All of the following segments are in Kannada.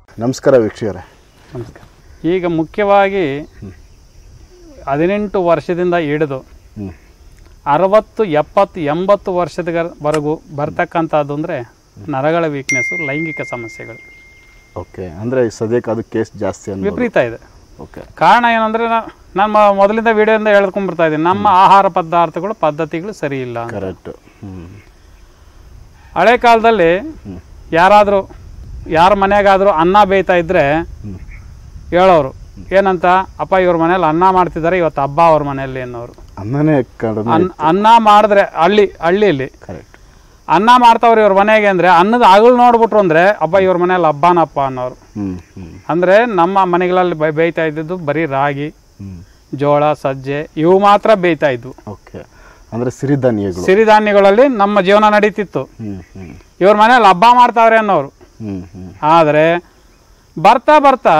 ನಮಸ್ಕಾರ ವೀಕ್ಷಕರೇ ನಮಸ್ಕಾರ ಈಗ ಮುಖ್ಯವಾಗಿ ಹದಿನೆಂಟು ವರ್ಷದಿಂದ ಹಿಡಿದು ಹ್ಞೂ ಅರವತ್ತು ಎಪ್ಪತ್ತು ಎಂಬತ್ತು ವರ್ಷದವರೆಗೂ ಬರ್ತಕ್ಕಂಥದ್ದು ಅಂದರೆ ನರಗಳ ವೀಕ್ನೆಸ್ಸು ಲೈಂಗಿಕ ಸಮಸ್ಯೆಗಳು ಓಕೆ ಅಂದರೆ ಸದ್ಯಕ್ಕೆ ಅದು ಕೇಸ್ ಜಾಸ್ತಿ ಅನ್ನೋದು ವಿಪರೀತ ಇದೆ ಓಕೆ ಕಾರಣ ಏನಂದರೆ ನಾನು ಮೊದಲಿಂದ ವಿಡಿಯೋದಿಂದ ಹೇಳ್ಕೊಂಡ್ಬರ್ತಾ ಇದ್ದೀನಿ ನಮ್ಮ ಆಹಾರ ಪದಾರ್ಥಗಳು ಪದ್ಧತಿಗಳು ಸರಿ ಇಲ್ಲ ಅಂತ. ಕರೆಕ್ಟ್ ಹ್ಞೂ ಹಳೆ ಕಾಲದಲ್ಲಿ ಯಾರಾದರೂ ಯಾರ ಮನೆಗಾದರೂ ಅನ್ನ ಬೇಯ್ತಾ ಇದ್ದರೆ ಹ್ಞೂ ಹೇಳೋರು ಏನಂತ ಅಪ್ಪ ಇವ್ರ ಮನೇಲಿ ಅನ್ನ ಮಾಡ್ತಿದ್ದಾರೆ ಇವತ್ತು ಹಬ್ಬ ಅವ್ರ ಮನೆಯಲ್ಲಿ ಅನ್ನೋರು ಅನ್ನನೇ ಕಡಿಮೆ ಅನ್ ಅನ್ನ ಮಾಡಿದ್ರೆ ಹಳ್ಳಿ ಹಳ್ಳಿಯಲ್ಲಿ ಕರೆಕ್ಟ್ ಅನ್ನ ಮಾಡ್ತಾವ್ರಿ ಇವ್ರ ಮನೆಗೆ ಅಂದರೆ ಅನ್ನದ ಅಗಲು ನೋಡ್ಬಿಟ್ರು ಅಂದರೆ ಹಬ್ಬ ಇವ್ರ ಮನೇಲಿ ಹಬ್ಬನಪ್ಪ ಅನ್ನೋರು ಹ್ಞೂ ಹ್ಞೂ ಅಂದರೆ ನಮ್ಮ ಮನೆಗಳಲ್ಲಿ ಬೈ ಬೇಯ್ತಾ ಇದ್ದಿದ್ದು ಬರೀ ರಾಗಿ ಹ್ಞೂ ಜೋಳ ಸಜ್ಜೆ ಇವು ಮಾತ್ರ ಬೇಯ್ತಾ ಇದ್ವು ಓಕೆ ಅಂದರೆ ಸಿರಿಧಾನ್ಯಗಳು ಸಿರಿಧಾನ್ಯಗಳಲ್ಲಿ ನಮ್ಮ ಜೀವನ ನಡೀತಿತ್ತು ಹ್ಞೂ ಹ್ಞೂ ಇವ್ರ ಮನೇಲಿ ಹಬ್ಬ ಮಾಡ್ತಾವ್ರೆ ಅನ್ನೋರು ಹ್ಞೂ ಹ್ಞೂ ಆದರೆ ಬರ್ತಾ ಬರ್ತಾ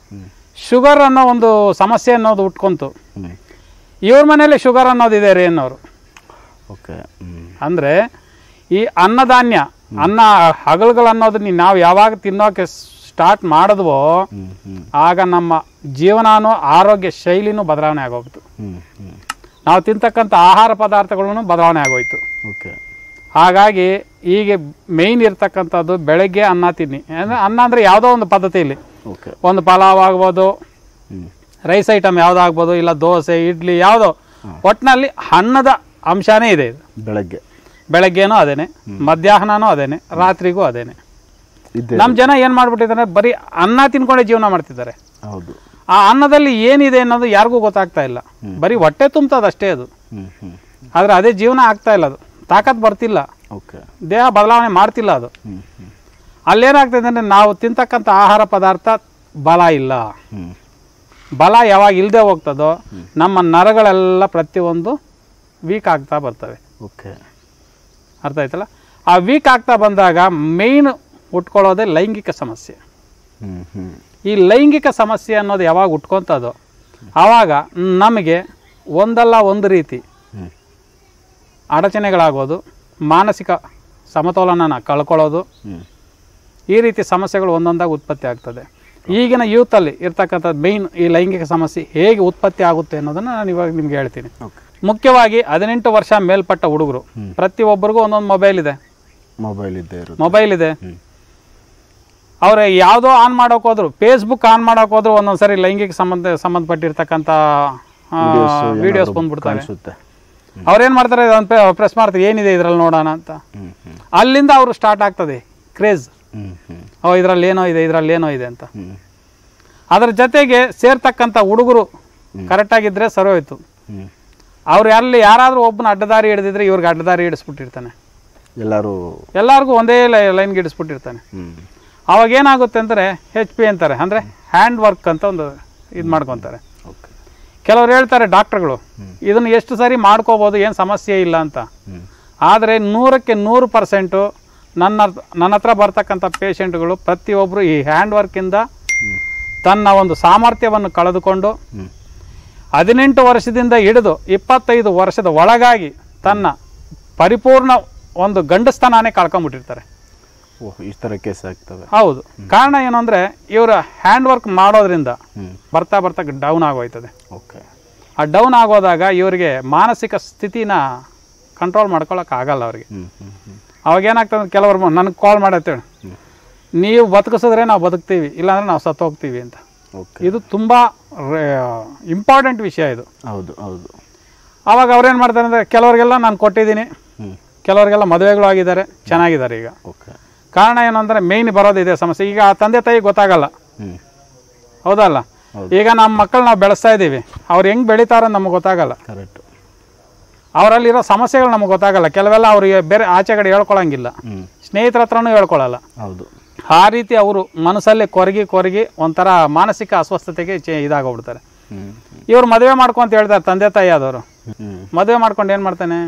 ಶುಗರ್ ಅನ್ನೋ ಒಂದು ಸಮಸ್ಯೆ ಅನ್ನೋದು ಉಟ್ಕೊಂತು ಹ್ಞೂ ಇವ್ರ ಮನೇಲಿ ಶುಗರ್ ಅನ್ನೋದಿದೆ ರೀ ಅನ್ನೋರು ಓಕೆ ಹ್ಞೂ ಅಂದರೆ ಈ ಅನ್ನಧಾನ್ಯ ಅನ್ನ ಹಗಲುಗಳು ಅನ್ನೋದು ನಾವು ಯಾವಾಗ ತಿನ್ನೋಕೆ ಸ್ಟಾರ್ಟ್ ಮಾಡಿದ್ವೋ ಹ್ಞೂ ಹ್ಞೂ ಆಗ ನಮ್ಮ ಜೀವನಾನು ಆರೋಗ್ಯ ಶೈಲಿನೂ ಬದಲಾವಣೆ ಆಗೋಗ್ತು ಹ್ಞೂ ಹ್ಞೂ ನಾವು ತಿಂತಕ್ಕಂಥ ಆಹಾರ ಪದಾರ್ಥಗಳೂ ಬದಲಾವಣೆ ಆಗೋಯ್ತು ಓಕೆ ಹಾಗಾಗಿ ಈಗ ಮೇಯ್ನ್ ಇರ್ತಕ್ಕಂಥದ್ದು ಬೆಳಗ್ಗೆ ಅನ್ನ ತಿನ್ನಿ ಅಂದರೆ ಅನ್ನ ಅಂದರೆ ಯಾವುದೋ ಒಂದು ಪದ್ಧತಿಯಲ್ಲಿ ಓಕೆ ಒಂದು ಪಲಾವ್ ಆಗ್ಬೋದು ಹ್ಞೂ ರೈಸ್ ಐಟಮ್ ಯಾವುದಾಗ್ಬೋದು ಇಲ್ಲ ದೋಸೆ ಇಡ್ಲಿ ಯಾವುದೋ ಒಟ್ಟಿನಲ್ಲಿ ಅನ್ನದ ಅಂಶನೇ ಇದೆ ಇದು ಬೆಳಗ್ಗೆ ಬೆಳಗ್ಗೆನೂ ಅದೇನೆ ಮಧ್ಯಾಹ್ನನೂ ಅದೇನೆ ರಾತ್ರಿಗೂ ಅದೇನೆ ಇದ್ದೇ ನಮ್ಮ ಜನ ಏನು ಮಾಡ್ಬಿಟ್ಟಿದ್ದಾರೆ ಬರೀ ಅನ್ನ ತಿನ್ಕೊಂಡೇ ಜೀವನ ಮಾಡ್ತಿದ್ದಾರೆ ಹೌದು ಆ ಅನ್ನದಲ್ಲಿ ಏನಿದೆ ಅನ್ನೋದು ಯಾರಿಗೂ ಗೊತ್ತಾಗ್ತಾ ಇಲ್ಲ ಬರೀ ಹೊಟ್ಟೆ ತುಂಬ್ತದೆ ಅಷ್ಟೇ ಅದು ಹ್ಞೂ ಹ್ಞೂ ಆದರೆ ಅದೇ ಜೀವನ ಆಗ್ತಾ ಇಲ್ಲ ಅದು ತಾಕತ್ ಬರ್ತಿಲ್ಲ ಓಕೆ ದೇಹ ಬದಲಾವಣೆ ಮಾಡ್ತಿಲ್ಲ ಅದು ಹ್ಞೂ ಹ್ಞೂ ಅಲ್ಲೇನಾಗ್ತದೆ ಅಂದರೆ ನಾವು ತಿಂತಕ್ಕಂಥ ಆಹಾರ ಪದಾರ್ಥ ಬಲ ಇಲ್ಲ ಹ್ಞೂ ಬಲ ಯಾವಾಗ ಇಲ್ಲದೆ ಹೋಗ್ತದೋ ನಮ್ಮ ನರಗಳೆಲ್ಲ ಪ್ರತಿಯೊಂದು ವೀಕ್ ಆಗ್ತಾ ಬರ್ತವೆ ಓಕೆ ಅರ್ಥ ಆಯ್ತಲ್ಲ ಆ ವೀಕ್ ಆಗ್ತಾ ಬಂದಾಗ ಮೇಯ್ನ್ ಉಟ್ಕೊಳ್ಳೋದೇ ಲೈಂಗಿಕ ಸಮಸ್ಯೆ ಹ್ಞೂ ಹ್ಞೂ ಈ ಲೈಂಗಿಕ ಸಮಸ್ಯೆ ಅನ್ನೋದು ಯಾವಾಗ ಉಟ್ಕೊತದೋ ಆವಾಗ ನಮಗೆ ಒಂದಲ್ಲ ಒಂದು ರೀತಿ ಹ್ಞೂ ಅಡಚಣೆಗಳಾಗೋದು ಮಾನಸಿಕ ಸಮತೋಲನನ ಕಳ್ಕೊಳ್ಳೋದು ಹ್ಞೂ ಈ ರೀತಿ ಸಮಸ್ಯೆಗಳು ಒಂದೊಂದಾಗಿ ಉತ್ಪತ್ತಿ ಆಗ್ತದೆ ಈಗಿನ ಯೂತಲ್ಲಿ ಇರ್ತಕ್ಕಂಥ ಮೇಯ್ನ್ ಈ ಲೈಂಗಿಕ ಸಮಸ್ಯೆ ಹೇಗೆ ಉತ್ಪತ್ತಿ ಆಗುತ್ತೆ ಅನ್ನೋದನ್ನು ನಾನು ಇವಾಗ ನಿಮ್ಗೆ ಹೇಳ್ತೀನಿ ಓಕೆ ಮುಖ್ಯವಾಗಿ ಹದಿನೆಂಟು ವರ್ಷ ಮೇಲ್ಪಟ್ಟ ಹುಡುಗರು ಪ್ರತಿಯೊಬ್ಬರಿಗೂ ಒಂದೊಂದು ಮೊಬೈಲ್ ಇದೆ ಮೊಬೈಲ್ ಇದ್ದೇ ಇರುತ್ತೆ ಮೊಬೈಲ್ ಇದೆ ಹ್ಞೂ ಅವ್ರು ಯಾವುದೋ ಆನ್ ಮಾಡೋಕೆ ಹೋದ್ರು ಫೇಸ್ಬುಕ್ ಆನ್ ಮಾಡೋಕೆ ಹೋದ್ರು ಒಂದೊಂದು ಸರಿ ಲೈಂಗಿಕ ಸಂಬಂಧ ಸಂಬಂಧಪಟ್ಟಿರ್ತಕ್ಕಂಥ ವಿಡಿಯೋಸ್ ಬಂದ್ಬಿಡ್ತವೆ ಅನಿಸುತ್ತೆ ಅವ್ರೇನು ಮಾಡ್ತಾರೆ ಒಂದು ಪ್ರೆಸ್ ಮಾಡ್ತಾರೆ ಏನಿದೆ ಇದರಲ್ಲಿ ನೋಡೋಣ ಅಂತ ಹ್ಞೂ ಹ್ಞೂ ಅಲ್ಲಿಂದ ಅವರು ಸ್ಟಾರ್ಟ್ ಆಗ್ತದೆ ಕ್ರೇಜ್ ಹ್ಞೂ ಹ್ಞೂ ಓ ಇದರಲ್ಲಿ ಏನೋ ಇದೆ ಇದರಲ್ಲಿ ಏನೋ ಇದೆ ಅಂತ ಹ್ಞೂ ಅದ್ರ ಜೊತೆಗೆ ಸೇರ್ತಕ್ಕಂಥ ಹುಡುಗರು ಕರೆಕ್ಟಾಗಿದ್ದರೆ ಸರಿ ಹೋಯ್ತು ಹ್ಞೂ ಅವ್ರು ಅಲ್ಲಿ ಯಾರಾದರೂ ಒಬ್ಬನ ಅಡ್ಡದಾರಿ ಹಿಡಿದಿದ್ರೆ ಇವ್ರಿಗೆ ಅಡ್ಡದಾರಿ ಹಿಡಿಸ್ಬಿಟ್ಟಿರ್ತಾನೆ ಎಲ್ಲರೂ ಎಲ್ಲರಿಗೂ ಒಂದೇ ಲೈನ್ಗೆ ಹಿಡಿಸ್ಬಿಟ್ಟಿರ್ತಾನೆ ಹ್ಞೂ ಅವಾಗ ಏನಾಗುತ್ತೆ ಅಂದರೆ ಹೆಚ್ ಪಿ ಅಂತಾರೆ ಅಂದರೆ ಹ್ಯಾಂಡ್ ವರ್ಕ್ ಅಂತ ಒಂದು ಇದು ಮಾಡ್ಕೊತಾರೆ ಓಕೆ ಕೆಲವ್ರು ಹೇಳ್ತಾರೆ ಡಾಕ್ಟ್ರುಗಳು ಇದನ್ನು ಎಷ್ಟು ಸರಿ ಮಾಡ್ಕೋಬೋದು ಏನು ಸಮಸ್ಯೆ ಇಲ್ಲ ಅಂತ ಹ್ಞೂ ಆದರೆ ನೂರಕ್ಕೆ ನೂರು ಪರ್ಸೆಂಟು ನನ್ನ ನನ್ನ ಹತ್ರ ಬರ್ತಕ್ಕಂಥ ಪೇಷಂಟ್ಗಳು ಪ್ರತಿಯೊಬ್ಬರು ಈ ಹ್ಯಾಂಡ್ ವರ್ಕಿಂದ ಹ್ಞೂ ತನ್ನ ಒಂದು ಸಾಮರ್ಥ್ಯವನ್ನು ಕಳೆದುಕೊಂಡು ಹ್ಞೂ ಹದಿನೆಂಟು ವರ್ಷದಿಂದ ಹಿಡಿದು ಇಪ್ಪತ್ತೈದು ವರ್ಷದ ಒಳಗಾಗಿ ತನ್ನ ಪರಿಪೂರ್ಣ ಒಂದು ಗಂಡಸ್ತನಾನೇ ಕಳ್ಕೊಂಬಿಟ್ಟಿರ್ತಾರೆ ಓಹ್ ಈ ಥರ ಕೇಸ್ ಆಗ್ತವೆ ಹೌದು ಕಾರಣ ಏನು ಅಂದರೆ ಇವರು ಹ್ಯಾಂಡ್ ವರ್ಕ್ ಮಾಡೋದ್ರಿಂದ ಹ್ಞೂ ಬರ್ತಾ ಬರ್ತಾ ಡೌನ್ ಆಗೋಯ್ತದೆ ಓಕೆ ಆ ಡೌನ್ ಆಗೋದಾಗ ಇವರಿಗೆ ಮಾನಸಿಕ ಸ್ಥಿತಿನ ಕಂಟ್ರೋಲ್ ಮಾಡ್ಕೊಳಕ್ಕಾಗಲ್ಲ ಅವ್ರಿಗೆ ಹ್ಞೂ ಹ್ಞೂ ಹ್ಞೂ ಅವಾಗ ಏನಾಗ್ತದೆ ಕೆಲವರು ನನಗೆ ಕಾಲ್ ಮಾಡತ್ತೇಳಿ ನೀವು ಬದುಕಿಸಿದ್ರೆ ನಾವು ಬದುಕ್ತೀವಿ ಇಲ್ಲಾಂದ್ರೆ ನಾವು ಸತ್ತು ಹೋಗ್ತೀವಿ ಅಂತ ಓಕೆ ಇದು ತುಂಬ ಇಂಪಾರ್ಟೆಂಟ್ ವಿಷಯ ಇದು ಹೌದು ಹೌದು ಆವಾಗ ಅವ್ರೇನು ಮಾಡ್ತಾರೆ ಅಂದರೆ ಕೆಲವರಿಗೆಲ್ಲ ನಾನು ಕೊಟ್ಟಿದ್ದೀನಿ ಹ್ಞೂ ಕೆಲವರಿಗೆಲ್ಲ ಮದುವೆಗಳು ಆಗಿದ್ದಾರೆ ಚೆನ್ನಾಗಿದ್ದಾರೆ ಈಗ ಓಕೆ ಕಾರಣ ಏನು ಅಂದರೆ ಮೇಯ್ನ್ ಬರೋದು ಇದೆ ಸಮಸ್ಯೆ ಈಗ ಆ ತಂದೆ ತಾಯಿ ಗೊತ್ತಾಗಲ್ಲ ಹ್ಞೂ ಹೌದಲ್ಲ ಹೌದು. ಈಗ ನಮ್ಮ ಮಕ್ಕಳು ನಾವು ಬೆಳೆಸ್ತಾ ಇದ್ದೀವಿ ಅವ್ರು ಹೆಂಗೆ ಬೆಳೀತಾರೋ ನಮಗೆ ಗೊತ್ತಾಗಲ್ಲ ಕರೆಕ್ಟು ಅವರಲ್ಲಿರೋ ಸಮಸ್ಯೆಗಳು ನಮಗೆ ಗೊತ್ತಾಗಲ್ಲ ಕೆಲವೆಲ್ಲ ಅವ್ರಿಗೆ ಬೇರೆ ಆಚೆ ಕಡೆ ಹೇಳ್ಕೊಳಂಗಿಲ್ಲ ಹ್ಞೂ ಸ್ನೇಹಿತರ ಹತ್ರನೂ ಹೇಳ್ಕೊಳ್ಳಲ್ಲ ಹೌದು ಆ ರೀತಿ ಅವರು ಮನಸ್ಸಲ್ಲೇ ಕೊರಗಿ ಕೊರಗಿ ಒಂಥರ ಮಾನಸಿಕ ಅಸ್ವಸ್ಥತೆಗೆ ಚೇ ಇದಾಗೋಗ್ಬಿಡ್ತಾರೆ ಹ್ಞೂ ಇವ್ರು ಮದುವೆ ಮಾಡ್ಕೊಂತ ಹೇಳ್ತಾರೆ ತಂದೆ ತಾಯಿ ಆದವರು ಹ್ಞೂ ಮದುವೆ ಮಾಡ್ಕೊಂಡು ಏನು ಮಾಡ್ತಾನೆ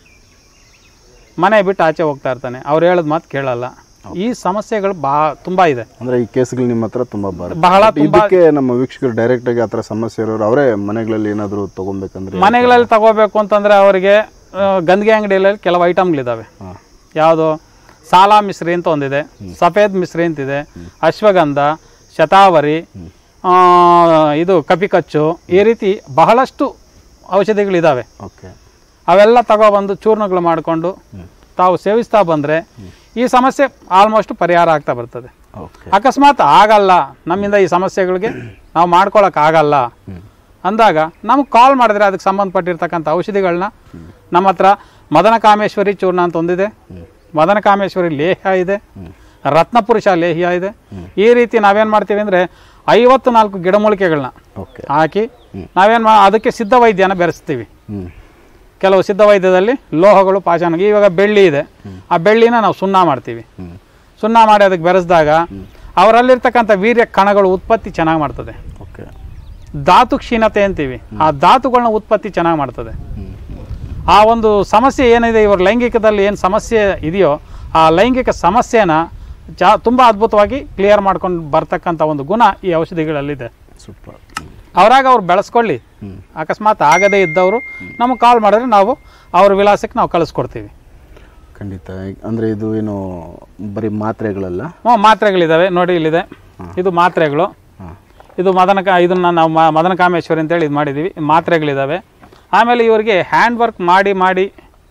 ಮನೆ ಬಿಟ್ಟು ಆಚೆ ಹೋಗ್ತಾ ಇರ್ತಾನೆ ಅವ್ರು ಹೇಳೋದು ಮಾತು ಕೇಳಲ್ಲ ಈ ಸಮಸ್ಯೆಗಳು ಬಾ ತುಂಬ ಇದೆ ಅಂದರೆ ಈ ಕೇಸ್ಗಳು ನಿಮ್ಮ ಹತ್ರ ತುಂಬ ಬರುತ್ತೆ ಬಹಳ But ಇದಕ್ಕೆ ನಮ್ಮ ವೀಕ್ಷಕರು ಡೈರೆಕ್ಟ್ ಆಗಿ ಆ ಥರ ಸಮಸ್ಯೆ ಇರೋರು ಅವರೇ ಮನೆಗಳಲ್ಲಿ ಏನಾದರೂ ತಗೊಬೇಕಂದ್ರೆ ಮನೆಗಳಲ್ಲಿ ತಗೋಬೇಕು ಅಂತಂದರೆ ಅವರಿಗೆ ಆ, ಗಂದಿಗೆ ಅಂಗಡಿಯಲ್ಲಿ ಕೆಲವು ಐಟಮ್ಗಳಿದ್ದಾವೆ ಹಾಂ ಯಾವುದು ಸಾಲಾ ಮಿಶ್ರಿ ಅಂತ ಒಂದಿದೆ ಸಫೇದ್ ಮಿಶ್ರಿ ಅಂತಿದೆ ಅಶ್ವಗಂಧ ಶತಾವರಿ ಆ, ಇದು ಕಪಿಕಚ್ಚು ಈ ರೀತಿ ಬಹಳಷ್ಟು ಔಷಧಿಗಳಿದ್ದಾವೆ ಓಕೆ ಅವೆಲ್ಲ ತಗೊಬಂದು ಚೂರ್ಣಗಳು ಮಾಡಿಕೊಂಡು ತಾವು ಸೇವಿಸ್ತಾ ಬಂದರೆ ಈ ಸಮಸ್ಯೆ ಆಲ್ಮೋಸ್ಟ್ ಪರಿಹಾರ ಆಗ್ತಾ ಬರ್ತದೆ ಓಕೆ ಅಕಸ್ಮಾತ್ ಆಗಲ್ಲ ನಮ್ಮಿಂದ ಈ ಸಮಸ್ಯೆಗಳಿಗೆ ನಾವು ಮಾಡ್ಕೊಳಕ್ ಆಗಲ್ಲ ಅಂದಾಗ ನಮ್ಗೆ ಕಾಲ್ ಮಾಡಿದ್ರೆ ಅದಕ್ಕೆ ಸಂಬಂಧಪಟ್ಟಿರ್ತಕ್ಕಂಥ ಔಷಧಿಗಳನ್ನ ನಮ್ಮ ಹತ್ರ ಮದನ ಕಾಮೇಶ್ವರಿ ಚೂರ್ಣ ಅಂತ ಒಂದಿದೆ ಮದನ ಕಾಮೇಶ್ವರಿ ಲೇಹ್ಯ ಇದೆ ರತ್ನಪುರುಷ ಲೇಹ್ಯ ಇದೆ ಈ ರೀತಿ ನಾವೇನು ಮಾಡ್ತೀವಿ ಅಂದರೆ ಐವತ್ತು ನಾಲ್ಕು ಗಿಡಮೂಲಿಕೆಗಳನ್ನ ಓಕೆ ಹಾಕಿ ನಾವೇನು ಮಾ ಅದಕ್ಕೆ ಸಿದ್ಧ ವೈದ್ಯನ ಬೆರೆಸ್ತೀವಿ ಹ್ಞೂ ಕೆಲವು ಸಿದ್ಧ ವೈದ್ಯದಲ್ಲಿ ಲೋಹಗಳು ಪಾಷಾಣ ಇವಾಗ ಬೆಳ್ಳಿ ಇದೆ ಆ ಬೆಳ್ಳಿನ ನಾವು ಸುಣ್ಣ ಮಾಡ್ತೀವಿ ಹ್ಞೂ ಸುಣ್ಣ ಮಾಡಿ ಅದಕ್ಕೆ ಬೆರೆಸಿದಾಗ ಅವರಲ್ಲಿರ್ತಕ್ಕಂಥ ವೀರ್ಯ ಕಣಗಳು ಉತ್ಪತ್ತಿ ಚೆನ್ನಾಗಿ ಮಾಡ್ತದೆ ಓಕೆ ಧಾತು ಕ್ಷೀಣತೆ ಅಂತೀವಿ ಆ ಧಾತುಗಳನ್ನ ಉತ್ಪತ್ತಿ ಚೆನ್ನಾಗಿ ಮಾಡ್ತದೆ ಹ್ಞೂ ಆ ಒಂದು ಸಮಸ್ಯೆ ಏನಿದೆ ಇವ್ರ ಲೈಂಗಿಕದಲ್ಲಿ ಏನು ಸಮಸ್ಯೆ ಇದೆಯೋ ಆ ಲೈಂಗಿಕ ಸಮಸ್ಯೆನ ಚಾ ತುಂಬ ಅದ್ಭುತವಾಗಿ ಕ್ಲಿಯರ್ ಮಾಡ್ಕೊಂಡು ಬರ್ತಕ್ಕಂಥ ಒಂದು ಗುಣ ಈ ಔಷಧಿಗಳಲ್ಲಿದೆ ಸೂಪರ್ ಅವರಾಗ ಅವ್ರು ಬೆಳೆಸ್ಕೊಳ್ಳಿ ಹ್ಞೂ ಅಕಸ್ಮಾತ್ ಆಗದೇ ಇದ್ದವರು ನಮಗೆ ಕಾಲ್ ಮಾಡಿದ್ರೆ ನಾವು ಅವ್ರ ವಿಳಾಸಕ್ಕೆ ನಾವು ಕಳಿಸ್ಕೊಡ್ತೀವಿ ಖಂಡಿತ ಅಂದರೆ ಇದು ಏನು ಬರೀ ಮಾತ್ರೆಗಳಲ್ಲ ಹ್ಞೂ ಮಾತ್ರೆಗಳಿದ್ದಾವೆ ನೋಡಿ ಇಲ್ಲಿದೆ ಇದು ಮಾತ್ರೆಗಳು ಹಾಂ ಇದು ಮದನ ಕಾ ಇದನ್ನು ನಾವು ಮ- ಮದನ ಕಾಮೇಶ್ವರಿ ಅಂತೇಳಿ ಇದು ಮಾಡಿದ್ದೀವಿ ಮಾತ್ರೆಗಳಿದ್ದಾವೆ ಆಮೇಲೆ ಇವರಿಗೆ ಹ್ಯಾಂಡ್ ವರ್ಕ್ ಮಾಡಿ ಮಾಡಿ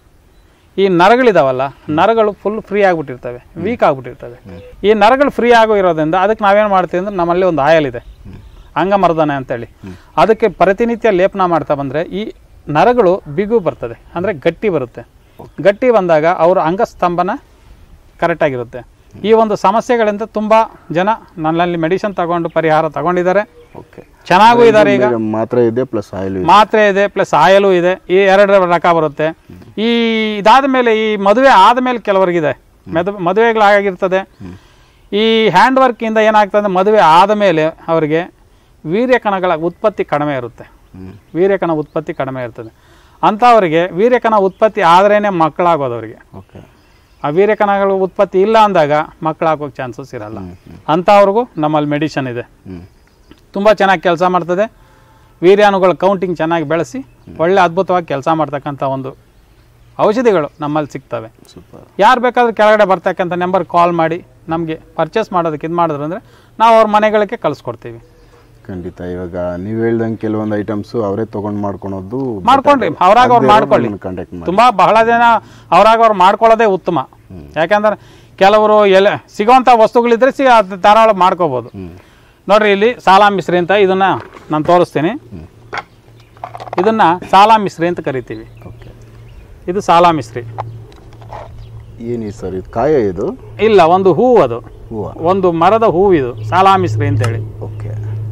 ಈ ನರಗಳಿದಾವಲ್ಲ ನರಗಳು ಫುಲ್ ಫ್ರೀ ಆಗಿಬಿಟ್ಟಿರ್ತವೆ ವೀಕ್ ಆಗಿಬಿಟ್ಟಿರ್ತವೆ ಈ ನರಗಳು ಫ್ರೀ ಆಗೋ ಇರೋದ್ರಿಂದ ಅದಕ್ಕೆ ನಾವೇನು ಮಾಡ್ತೀವಿ ಅಂದ್ರೆ ನಮ್ಮಲ್ಲಿ ಒಂದು ಆಯಲ್ ಇದೆ ಅಂಗಮರ್ದನೆ ಅಂತೇಳಿ ಅದಕ್ಕೆ ಪ್ರತಿನಿತ್ಯ ಲೇಪನ ಮಾಡ್ತಾ ಬಂದರೆ ಈ ನರಗಳು ಬಿಗು ಬರ್ತದೆ ಅಂದರೆ ಗಟ್ಟಿ ಬರುತ್ತೆ ಗಟ್ಟಿ ಬಂದಾಗ ಅವರ ಅಂಗಸ್ತಂಭನ ಕರೆಕ್ಟಾಗಿರುತ್ತೆ ಈ ಒಂದು ಸಮಸ್ಯೆಗಳಿಂದ ತುಂಬ ಜನ ನನ್ನಲ್ಲಿ ಮೆಡಿಸಿನ್ ತಗೊಂಡು ಪರಿಹಾರ ತಗೊಂಡಿದ್ದಾರೆ ಓಕೆ ಚೆನ್ನಾಗೂ ಇದ್ದಾರೆ ಈಗ ಮಾತ್ರೆ ಇದೆ ಪ್ಲಸ್ ಆಯಿಲ್ ಇದೆ ಮಾತ್ರೆ ಇದೆ ಪ್ಲಸ್ ಆಯಲು ಇದೆ ಈ ಎರಡು ರಕ ಬರುತ್ತೆ ಈ ಇದಾದ ಮೇಲೆ ಈ ಮದುವೆ ಆದಮೇಲೆ ಕೆಲವರಿಗಿದೆ ಮೆದು ಮದುವೆಗಳಾಗಿರ್ತದೆ ಈ ಹ್ಯಾಂಡ್ ವರ್ಕಿಂದ ಏನಾಗ್ತದೆ ಮದುವೆ ಆದಮೇಲೆ ಅವರಿಗೆ ವೀರ್ಯಕಣಗಳ ಉತ್ಪತ್ತಿ ಕಡಿಮೆ ಇರುತ್ತೆ ಹ್ಞೂ ವೀರ್ಯಕಣ ಉತ್ಪತ್ತಿ ಕಡಿಮೆ ಇರ್ತದೆ ಅಂಥವರಿಗೆ ವೀರ್ಯಕಣ ಉತ್ಪತ್ತಿ ಆದ್ರೇ ಮಕ್ಕಳಾಗೋದು ಅವರಿಗೆ ಓಕೆ ಆ ವೀರ್ಯಕಣಗಳ ಉತ್ಪತ್ತಿ ಇಲ್ಲ ಅಂದಾಗ ಮಕ್ಕಳಾಗೋಕ್ಕೆ ಚಾನ್ಸಸ್ ಇರಲ್ಲ ಅಂಥವ್ರಿಗೂ ನಮ್ಮಲ್ಲಿ ಮೆಡಿಷನ್ ಇದೆ ಹ್ಞೂ ತುಂಬ ಚೆನ್ನಾಗಿ ಕೆಲಸ ಮಾಡ್ತದೆ ವೀರ್ಯಾಣುಗಳ ಕೌಂಟಿಂಗ್ ಚೆನ್ನಾಗಿ ಬೆಳೆಸಿ ಒಳ್ಳೆ ಅದ್ಭುತವಾಗಿ ಕೆಲಸ ಮಾಡ್ತಕ್ಕಂಥ ಒಂದು ಔಷಧಿಗಳು ನಮ್ಮಲ್ಲಿ ಸಿಗ್ತವೆ ಸೂಪರ್ ಯಾರು ಬೇಕಾದ್ರೂ ಕೆಳಗಡೆ ಬರ್ತಕ್ಕಂಥ ನಂಬರ್ ಕಾಲ್ ಮಾಡಿ ನಮಗೆ ಪರ್ಚೇಸ್ ಮಾಡೋದಕ್ಕೆ ಇದು ಮಾಡಿದ್ರು ಅಂದರೆ ನಾವು ಅವ್ರ ಮನೆಗಳಿಗೆ ಕಳಿಸ್ಕೊಡ್ತೀವಿ ಖಂಡಿತ ಇವಾಗ ನೀವು ಹೇಳ್ದಂಗೆ ಕೆಲವೊಂದು ಐಟಮ್ಸು ಅವರೇ ತೊಗೊಂಡು ಮಾಡ್ಕೊಳೋದು ಮಾಡ್ಕೊಂಡ್ರಿ ಅವ್ರಾಗ ಅವ್ರು ಮಾಡ್ಕೊಳ್ಳಿ ಕಾಂಟ್ಯಾಕ್ಟ್ ಮಾಡಿ ತುಂಬ ಬಹಳ ಜನ ಅವ್ರಾಗ ಅವ್ರು ಮಾಡ್ಕೊಳ್ಳೋದೇ ಉತ್ತಮ ಯಾಕಂದ್ರೆ ಕೆಲವರು ಎಲೆ ಸಿಗೋವಂಥ ವಸ್ತುಗಳಿದ್ರೆ ಸಿ ಅದು ಧಾರಾಳ ಮಾಡ್ಕೋಬೋದು ಹ್ಞೂ ನೋಡ್ರಿ ಇಲ್ಲಿ ಸಾಲಾ ಮಿಶ್ರಿ ಅಂತ ಇದನ್ನ ನಾನು ತೋರಿಸ್ತೀನಿ ಇದನ್ನ ಸಾಲಾ ಮಿಶ್ರಿ ಅಂತ ಕರಿತೀವಿ ಓಕೆ ಇದು ಸಾಲಾ ಮಿಶ್ರಿ ಏನಿದೆ ಸರ್ ಇದು ಕಾಯ ಇದು ಇಲ್ಲ ಒಂದು ಹೂವು ಅದು ಹೂವು ಒಂದು ಮರದ ಹೂವು ಇದು ಸಾಲಾ ಮಿಶ್ರಿ ಅಂತೇಳಿ ಓಕೆ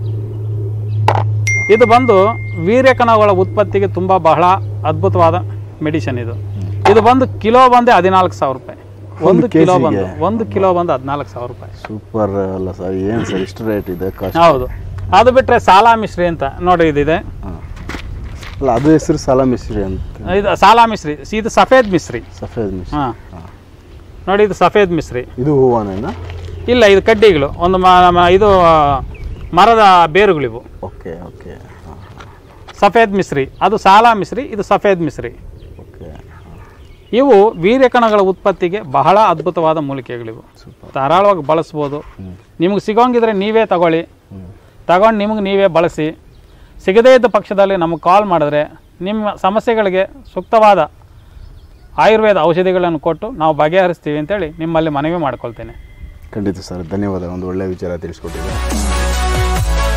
ಇದು ಬಂದು ವೀರ್ಯಕಣಗಳ ಉತ್ಪತ್ತಿಗೆ ತುಂಬ ಬಹಳ ಅದ್ಭುತವಾದ ಮೆಡಿಸಿನ್ ಇದು ಇದು ಬಂದು ಕಿಲೋ ಬಂದೆ ಹದಿನಾಲ್ಕು ಸಾವಿರ ರೂಪಾಯಿ ಒಂದು ಕಿಲೋ ಬಂದು ಒಂದು ಕಿಲೋ ಬಂದು ಹದಿನಾಲ್ಕು ಸಾವಿರ ರೂಪಾಯಿ ಸೂಪರ್ ಅಲ್ಲ ಸರ್ ಏನು ಸರ್ ಇಷ್ಟು ರೇಟ್ ಇದೆ ಕಾಸ್ಟ್ ಹೌದು ಅದು ಬಿಟ್ಟರೆ ಸಾಲಾ ಮಿಶ್ರಿ ಅಂತ ನೋಡಿ ಇದಿದೆ ಹಾಂ ಅಲ್ಲ ಅದು ಹೆಸರು ಸಾಲ ಮಿಸ್ರಿ ಅಂತ ಇದು ಸಾಲಾ ಮಿಶ್ರಿ ಇದು ಸಫೇದ್ ಮಿಶ್ರಿ ಸಫೇದ್ ಮಿಸ್ರಿ ಹಾಂ ನೋಡಿ ಇದು ಸಫೇದ್ ಮಿಶ್ರಿ ಇದು ಹೂವನೇನಾ ಇಲ್ಲ ಇದು ಕಡ್ಡಿಗಳು ಒಂದು ಮ- ಮ- ಇದು ಆ, ಮರದ ಬೇರುಗಳಿವು ಓಕೆ ಓಕೆ ಹಾಂ ಸಫೇದ್ ಮಿಶ್ರಿ ಅದು ಸಾಲಾ ಮಿಶ್ರಿ ಇದು ಸಫೇದ್ ಮಿಶ್ರಿ ಓಕೆ ಇವು ವೀರ್ಯಕಣಗಳ ಉತ್ಪತ್ತಿಗೆ ಬಹಳ ಅದ್ಭುತವಾದ ಮೂಲಿಕೆಗಳಿವು ಸೂಪರ್ ಧಾರಾಳವಾಗಿ ಬಳಸ್ಬೋದು ಹ್ಞೂ ನಿಮಗೆ ಸಿಗೋಂಗಿದ್ರೆ ನೀವೇ ತಗೊಳ್ಳಿ ಹ್ಞೂ ತಗೊಂಡು ನಿಮಗೆ ನೀವೇ ಬಳಸಿ ಸಿಗದೇ ಇದ್ದ ಪಕ್ಷದಲ್ಲಿ ನಮಗೆ ಕಾಲ್ ಮಾಡಿದ್ರೆ ನಿಮ್ಮ ಸಮಸ್ಯೆಗಳಿಗೆ ಸೂಕ್ತವಾದ ಆಯುರ್ವೇದ ಔಷಧಿಗಳನ್ನು ಕೊಟ್ಟು ನಾವು ಬಗೆಹರಿಸ್ತೀವಿ ಅಂತೇಳಿ ನಿಮ್ಮಲ್ಲಿ ಮನವಿ ಮಾಡ್ಕೊಳ್ತೇನೆ ಖಂಡಿತ ಸರ್ ಧನ್ಯವಾದ ಒಂದು ಒಳ್ಳೆಯ ವಿಚಾರ ತಿಳಿಸ್ಕೊಟ್ಟಿದೆ